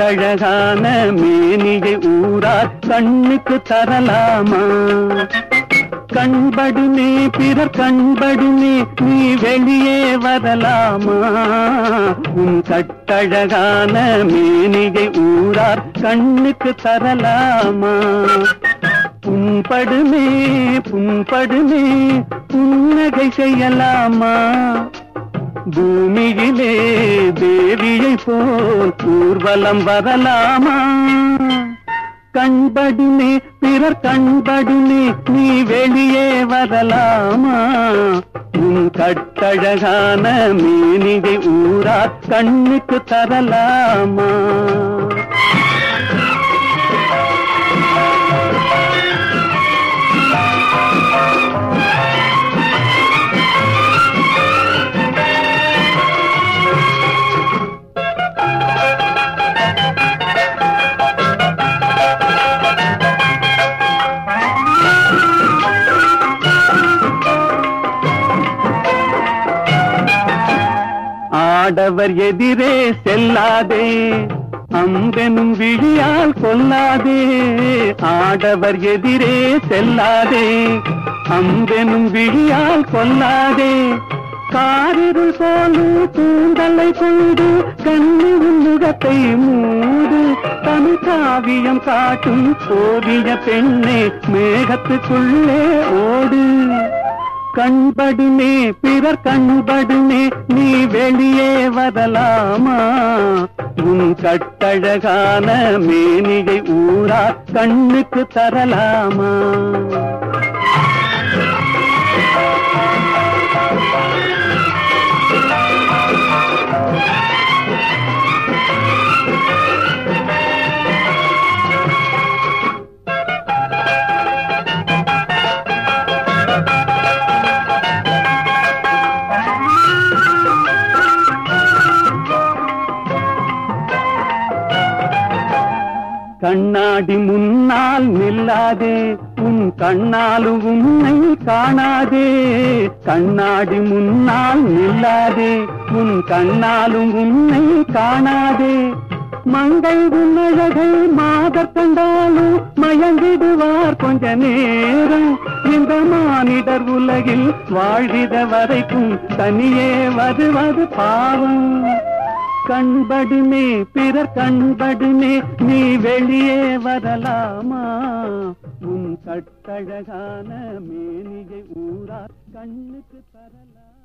கட்டழகான மேனியை ஊரார் கண்ணுக்கு தரலாமா கண்படுமே பிறர் கண்படுமே நீ வெளியே வரலாமா உன் கட்டழகான மேனியை ஊரார் கண்ணுக்கு தரலாமா புண்படுமே புண்படுமே புன்னகை செய்யலாமா பூமியிலே தேவியை போல் ஊர்வலம் வரலாமா கண்படுமே பிறர் கண்படுமே நீ வெளியே வரலாமா உன் கட்டழகான மீனிகை ஊரா கண்ணுக்கு தரலாமா ஆடவர் எதிரே செல்லாதே அம்பெனும் விழியால் கொல்லாதே ஆடவர் எதிரே செல்லாதே அம்பெனும் விழியால் கொல்லாதே காரிருள் போலும் கூந்தலை கொண்டு கண்ணி முகத்தை மூடு தமிழ் காவியம் காட்டும் ஓவிய பெண்ணே மேகத்துக்குள்ளே ஓடு கண்படுமே பிறர் கண்படுமே நீ வெளியே வரலாமா உன் கட்டழகான மேனிகை ஊரா கண்ணுக்கு தரலாமா கண்ணாடி முன்னால் நில்லாதே உன் கண்ணாலும் உன்னை காணாதே கண்ணாடி முன்னால் நில்லாதே உன் கண்ணாலும் உன்னை காணாதே மங்கை உன்னழகை மாதர் கண்டாலும் மயங்கிடுவார் கொஞ்ச நேரம் இந்த மானிடர் உலகில் வாழ்கிற வரைக்கும் தனியே வருவது பாவம் கண்படுமே பிறர் கண்படுமே நீ வெளியே வரலாமா உன் கட்டழகான மேனிகை ஊரா கண்ணுக்கு தரலாம்